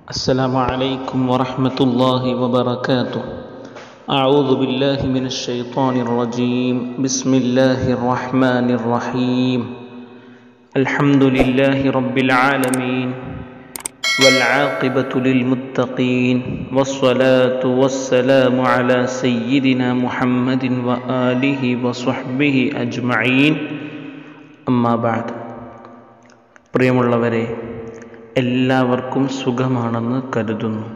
السلام عليكم ورحمة الله وبركاته أعوذ بالله من الشيطان الرجيم بسم الله الرحمن الرحيم الحمد لله رب العالمين والعاقبة للمتقين والصلاة والسلام على سيدنا محمد وآله وصحبه أجمعين أما بعد പ്രിയമുള്ളവരെ എല്ലാവർക്കും സുഖമാണെന്ന് കരുതുന്നു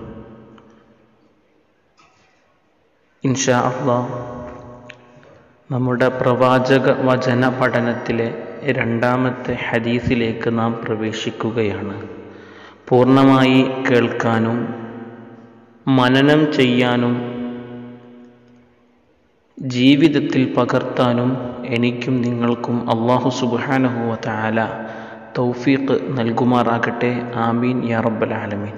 ഇൻഷാ അള്ളാ നമ്മുടെ പ്രവാചക വചന പഠനത്തിലെ രണ്ടാമത്തെ ഹദീസിലേക്ക് നാം പ്രവേശിക്കുകയാണ് പൂർണ്ണമായി കേൾക്കാനും മനനം ചെയ്യാനും ജീവിതത്തിൽ പകർത്താനും എനിക്കും നിങ്ങൾക്കും അള്ളാഹു സുബാനഹുവ താല തൗഫീഖ് നൽകുമാറാകട്ടെ ആമീൻ യാ റബ്ബൽ ആലമീൻ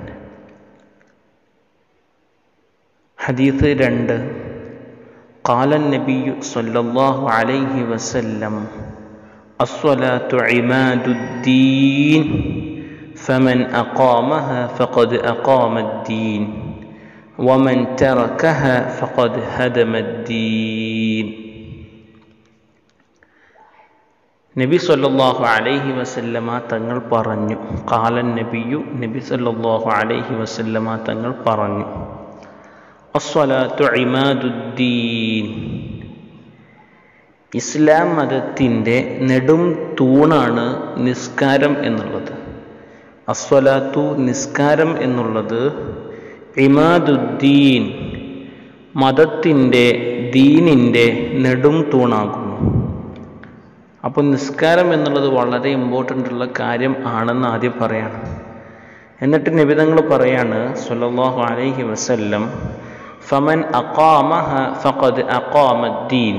ഹദീസ് രണ്ട് قال النبي صلى الله عليه وسلم الصلاة عماد الدين فمن أقامها فقد أقام الدين ومن تركها فقد هدم الدين നബി സല്ലല്ലാഹു അലൈഹി വസല്ലമ തങ്ങൾ പറഞ്ഞു കാലൻ നബിയു നബി സല്ലല്ലാഹു അലൈഹി വസല്ലമ തങ്ങൾ പറഞ്ഞു അസ്വലാത്തു ഇമാദുദ്ദീൻ ഇസ്ലാം മതത്തിൻ്റെ നെടും തൂണാണ് നിസ്കാരം എന്നുള്ളത് അസ്വലാത്തു നിസ്കാരം എന്നുള്ളത് ഇമാദുദ്ദീൻ മതത്തിൻ്റെ ദീനിൻ്റെ നെടും തൂണാകുന്നു അപ്പോൾ നിസ്കാരം എന്നുള്ളത് വളരെ ഇമ്പോർട്ടൻ്റ് ഉള്ള കാര്യം ആണെന്ന് ആദ്യം പറയാണ് എന്നിട്ട് നിബിധങ്ങൾ പറയാണ് സല്ലല്ലാഹു അലൈഹി വസല്ലം ഫമൻ അഖാമഹ ഫഖദ് അഖാമദ്ദീൻ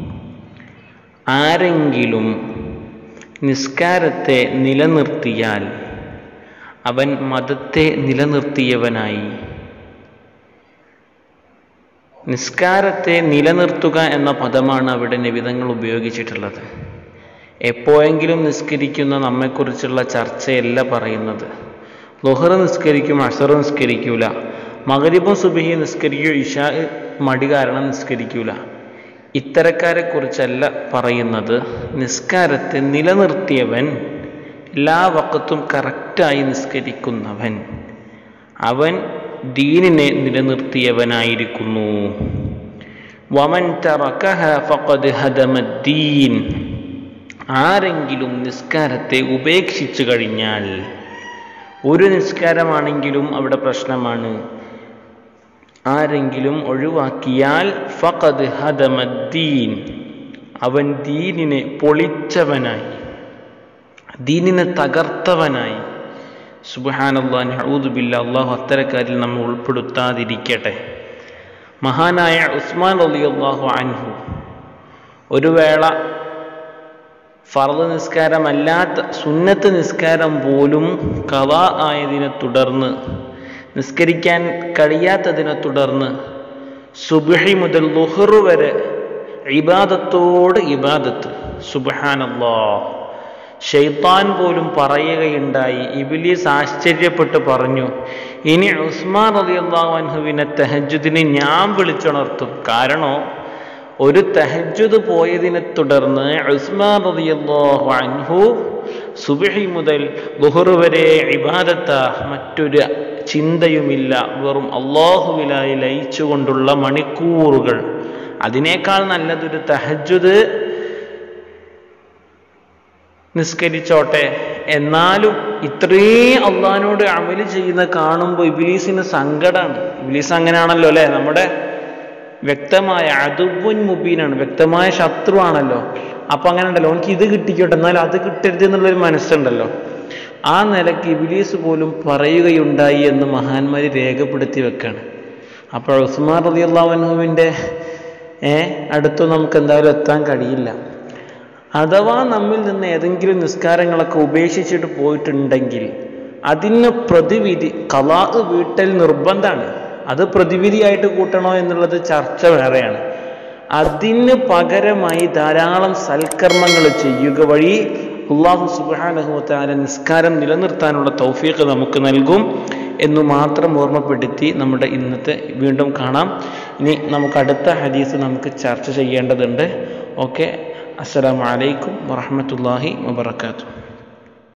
ആരെങ്കിലും നിസ്കാരത്തെ നിലനിർത്തിയാൽ അവൻ മതത്തെ നിലനിർത്തിയവനായി നിസ്കാരത്തെ നിലനിർത്തുക എന്ന പദമാണ് അവിടെ നിബിധങ്ങൾ ഉപയോഗിച്ചിട്ടുള്ളത് എപ്പോഴെങ്കിലും നിസ്കരിക്കുന്ന നമ്മെക്കുറിച്ചുള്ള ചർച്ചയല്ല പറയുന്നത് ലുഹർ നിസ്കരിക്കും അഷർ നിസ്കരിക്കൂല മകരിബും സുബിഹി നിസ്കരിക്കൂ ഇഷാ മടി കാരണം നിസ്കരിക്കൂല ഇത്തരക്കാരെ കുറിച്ചല്ല പറയുന്നത് നിസ്കാരത്തെ നിലനിർത്തിയവൻ എല്ലാ വക്കത്തും കറക്റ്റായി നിസ്കരിക്കുന്നവൻ അവൻ ദീനിനെ നിലനിർത്തിയവനായിരിക്കുന്നു വമൻ തറക്കഹ ഫഖദ് ഹദമദ്ദീൻ ആരെങ്കിലും നിസ്കാരത്തെ ഉപേക്ഷിച്ചു കഴിഞ്ഞാൽ ഒരു നിസ്കാരമാണെങ്കിലും അവിടെ പ്രശ്നമാണ് ആരെങ്കിലും ഒഴിവാക്കിയാൽ ഫഖദ് ഹദമദ്ദീൻ അവൻ ദീനിനെ പൊളിച്ചവനായി ദീനിനെ തകർത്തവനായി സുബാനല്ലാഹ് ഹഊദുബില്ല അള്ളാഹു അത്തരക്കാരിൽ നമ്മൾ ഉൾപ്പെടുത്താതിരിക്കട്ടെ മഹാനായ ഉസ്മാൻ റളിയല്ലാഹു അൻഹു ഒരു വേള ഫർദ് നിസ്കാരമല്ലാത്ത സുന്നത്ത് നിസ്കാരം പോലും കവ ആയതിനെ തുടർന്ന് നിസ്കരിക്കാൻ കഴിയാത്തതിനെ തുടർന്ന് സുബഹി മുതൽ ലുഹറു വരെ ഇബാദത്തോട് ഇബാദത്ത് സുബഹാനല്ലാ ഷെയ്ത്താൻ പോലും പറയുകയുണ്ടായി ഇബിലീസ് ആശ്ചര്യപ്പെട്ട് പറഞ്ഞു ഇനി ഉസ്മാൻ റളിയല്ലാഹു അൻഹുവിനെ തഹജുദിന് ഞാൻ വിളിച്ചുണർത്തും കാരണോ ഒരു തഹജുദ് പോയതിനെ തുടർന്ന് ഉസ്മാൻ റളിയല്ലാഹു അൻഹു സുബഹി മുതൽ ലുഹർ വരെ ഇബാദത്ത മറ്റൊരു ചിന്തയുമില്ല വെറും അള്ളാഹുവിലായി ലയിച്ചുകൊണ്ടുള്ള മണിക്കൂറുകൾ അതിനേക്കാൾ നല്ലതൊരു തഹജുദ് നിസ്കരിച്ചോട്ടെ എന്നാലും ഇത്രയും അള്ളഹാനോട് അമല് ചെയ്യുന്ന കാണുമ്പോൾ ഇബിലീസിന് സങ്കടമാണ് ഇബിലീസ് അങ്ങനെയാണല്ലോ അല്ലേ നമ്മുടെ വ്യക്തമായ അതുബുൻ മുബീനാണ് വ്യക്തമായ ശത്രുവാണല്ലോ അപ്പൊ അങ്ങനെ ഉണ്ടല്ലോ എനിക്ക് ഇത് കിട്ടിക്കോട്ടെ എന്നാൽ അത് കിട്ടരുത് എന്നുള്ളൊരു മനസ്സുണ്ടല്ലോ ആ നിലയ്ക്ക് ഇബിലീസ് പോലും പറയുകയുണ്ടായി എന്ന് മഹാന്മാർ രേഖപ്പെടുത്തി വെക്കാണ് അപ്പോൾ ഉസ്മാൻ റതി അള്ളാഹുവിൻ്റെ ഏ അടുത്ത് നമുക്ക് എന്തായാലും എത്താൻ കഴിയില്ല അഥവാ നമ്മിൽ നിന്ന് ഏതെങ്കിലും നിസ്കാരങ്ങളൊക്കെ ഉപേക്ഷിച്ചിട്ട് പോയിട്ടുണ്ടെങ്കിൽ അതിന് പ്രതിവിധി കലാഹ് വീട്ടൽ നിർബന്ധമാണ് അത് പ്രതിവിധിയായിട്ട് കൂട്ടണോ എന്നുള്ളത് ചർച്ച വേറെയാണ് അതിന് പകരമായി ധാരാളം സൽക്കർമ്മങ്ങൾ ചെയ്യുക വഴി അള്ളാഹു സുബാനഹുത്താല നിസ്കാരം നിലനിർത്താനുള്ള തൗഫീഖ് നമുക്ക് നൽകും എന്ന് മാത്രം ഓർമ്മപ്പെടുത്തി നമ്മുടെ ഇന്നത്തെ വീണ്ടും കാണാം ഇനി നമുക്ക് അടുത്ത ഹദീസ് നമുക്ക് ചർച്ച ചെയ്യേണ്ടതുണ്ട് ഓക്കെ അസ്സലാമു അലൈക്കും വറഹ്മത്തുള്ളാഹി വബറകാതുഹു